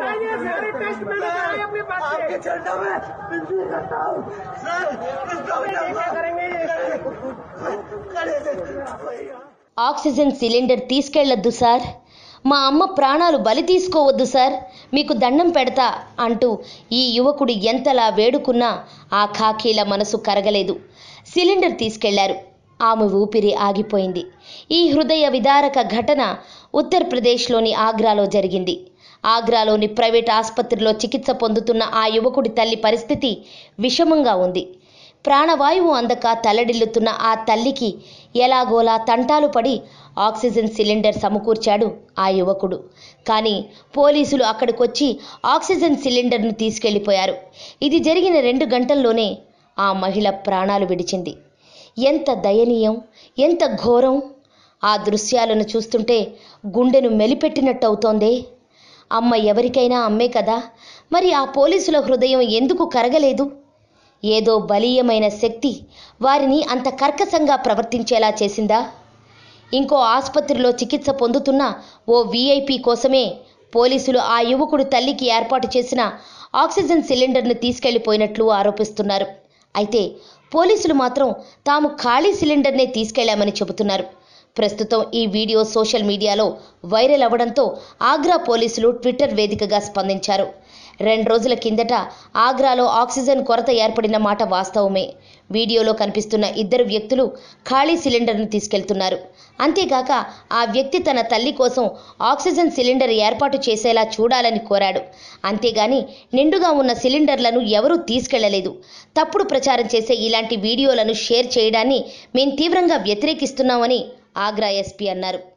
बताइए सारे टेस्ट मैंने कराए अपने पास से आपके चरणों में विनती करता हूँ सर इसको क्या बचाओ। करेंगे ये खड़े से भैया ఆక్సిజన్ సిలిండర్ తీసుకెళ్లొద్దు సార్ మా అమ్మ ప్రాణాలు బలి తీసుకోవద్దు సార్ మీకు దండం పెడతా అంటూ ఈ యువకుడు ఎంతలా వేడుకున్నా ఆ ఖాకీల మనసు కరగలేదు సిలిండర్ తీసుకెళ్లారు ఆమె ఊపిరి ఆగిపోయింది ఈ హృదయ విదారక ఘటన ఉత్తరప్రదేశ్లోని ఆగ్రాలో జరిగింది ఆగ్రాలోని ప్రైవేట్ ఆసుపత్రిలో చికిత్స పొందుతున్న ఆ యువకుడి తల్లి పరిస్థితి విషమంగా ఉంది ప్రాణవాయువు అందక తల్లడిల్లుతున్న ఆ తల్లికి ఎలాగోలా తంటాలు పడి ఆక్సిజన్ సిలిండర్ సమకూర్చాడు ఆ యువకుడు కానీ పోలీసులు అక్కడికొచ్చి ఆక్సిజన్ సిలిండర్ను తీసుకెళ్లిపోయారు ఇది జరిగిన రెండు గంటల్లోనే ఆ మహిళ ప్రాణాలు విడిచింది ఎంత దయనీయం ఎంత ఘోరం ఆ దృశ్యాలను చూస్తుంటే గుండెను మెలిపెట్టినట్టు అవుతోందే అమ్మ ఎవరికైనా అమ్మే కదా మరి ఆ పోలీసుల హృదయం ఎందుకు కరగలేదు ఏదో బలీయమైన శక్తి వారిని అంత కర్కశంగా ప్రవర్తించేలా చేసిందా ఇంకో ఆసుపత్రిలో చికిత్స పొందుతున్న ఓ వీఐపీ కోసమే పోలీసులు ఆ యువకుడు తల్లికి ఏర్పాటు చేసిన ఆక్సిజన్ సిలిండర్ను తీసుకెళ్లిపోయినట్లు ఆరోపిస్తున్నారు అయితే పోలీసులు మాత్రం తాము ఖాళీ సిలిండర్నే తీసుకెళ్లామని చెబుతున్నారు ప్రస్తుతం ఈ వీడియో సోషల్ మీడియాలో వైరల్ అవ్వడంతో ఆగ్రా పోలీసులు ట్విట్టర్ వేదికగా స్పందించారు రెండు రోజుల కిందట ఆగ్రాలో ఆక్సిజన్ కొరత ఏర్పడిన మాట వాస్తవమే వీడియోలో కనిపిస్తున్న ఇద్దరు వ్యక్తులు ఖాళీ సిలిండర్ను తీసుకెళ్తున్నారు అంతేగాక ఆ వ్యక్తి తన తల్లి కోసం ఆక్సిజన్ సిలిండర్ ఏర్పాటు చేసేలా చూడాలని కోరాడు అంతేగాని నిండుగా ఉన్న సిలిండర్లను ఎవరూ తీసుకెళ్లలేదు తప్పుడు ప్రచారం చేసే ఇలాంటి వీడియోలను షేర్ చేయడాన్ని మేం తీవ్రంగా వ్యతిరేకిస్తున్నామని ఆగ్రా ఎస్పీ అన్నారు